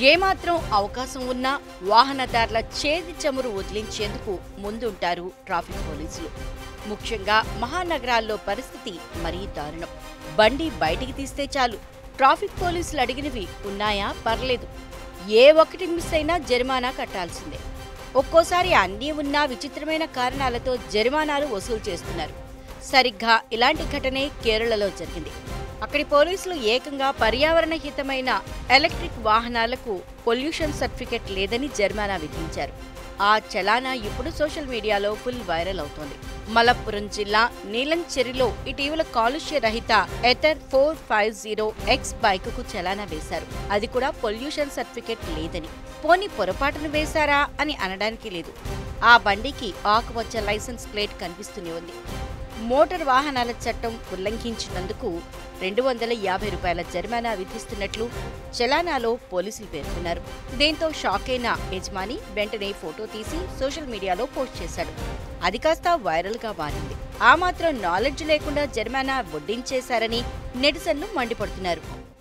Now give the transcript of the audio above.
ఏమాత్రం అవకాశం ఉన్నా వాహనదారుల చేతి చమురు వదిలించేందుకు ముందుంటారు ట్రాఫిక్ పోలీసులు ముఖ్యంగా మహానగరాల్లో పరిస్థితి మరీ దారుణం బండి బయటికి తీస్తే చాలు ట్రాఫిక్ పోలీసులు అడిగినవి ఉన్నాయా పర్లేదు ఏ ఒక్కటి మిస్ అయినా జరిమానా కట్టాల్సిందే ఒక్కోసారి అన్నీ ఉన్నా విచిత్రమైన కారణాలతో జరిమానాలు వసూలు చేస్తున్నారు సరిగ్గా ఇలాంటి ఘటనే కేరళలో జరిగింది అక్కడి పోలీసులు ఏకంగా పర్యావరణ హితమైన ఎలక్ట్రిక్ వాహనాలకు పొల్యూషన్ సర్టిఫికెట్ లేదని జరిమానా విధించారు ఆ చలానా ఇప్పుడు సోషల్ మీడియాలో ఫుల్ వైరల్ అవుతోంది మలప్పురం జిల్లా నీలంచెరిలో ఇటీవల కాలుష్య రహిత Ather four five zero X bike కు చలానా వేశారు అది కూడా పొల్యూషన్ సర్టిఫికెట్ లేదని పోనీ పొరపాటును వేశారా అని అనడానికి లేదు ఆ బండికి ఆకుపచ్చ లైసెన్స్ ప్లేట్ కనిపిస్తూనే ఉంది మోటార్ వాహనాల చట్టం ఉల్లంఘించినందుకు రెండు వందల యాభై రూపాయల జరిమానా విధిస్తున్నట్లు చలానాలో పోలీసులు పేర్కొన్నారు దీంతో షాక్ అయిన యజమాని వెంటనే ఫోటో తీసి సోషల్ మీడియాలో పోస్ట్ చేశాడు అది కాస్త వైరల్ గా మారింది ఆ మాత్రం నాలెడ్జ్ లేకుండా జరిమానా వడ్డించేశారని నెటిజన్లు మండిపడుతున్నారు